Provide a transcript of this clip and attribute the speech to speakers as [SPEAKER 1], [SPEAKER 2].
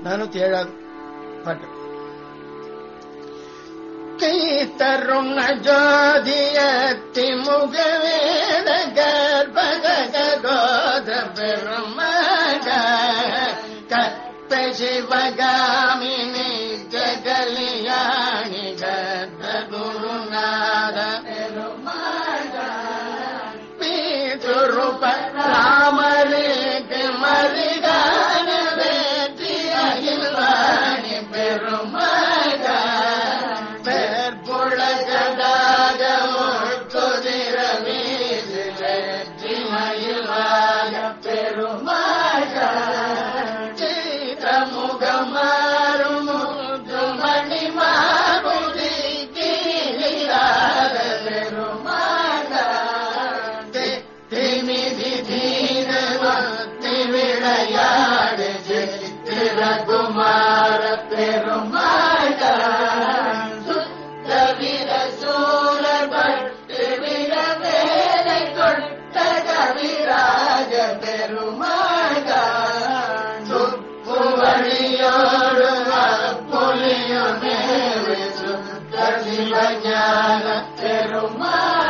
[SPEAKER 1] நானூத்தி ஏழாவது பாட்டு கை தருண ஜோதியத்தி முகவேத கர்ப்பக கோத பெருமக கற்ப சிவகாமினி ஜகலியாணி கர்ப்ப குருநாத பீதுருப ராமரேக்கு மரிகான வேற்றி அகில்வாணி பெருமக பெற்புழகடாக முழுக்குதிர வீசு வெற்றி மயிலாக பெருமக முகமாறும் முத்துமணி மாறுதி கீழாத பெருமக திமிதி தீரவத்தி விளையாடு சித்திரகுமார பெருமாள் சுத்தவிர சூரபட்டு விர வேலை கொட்ட கவிராஜ பெருமாள் துப்பு வழியோடு புலியுமே சுத்த சிவஞான பெருமாள்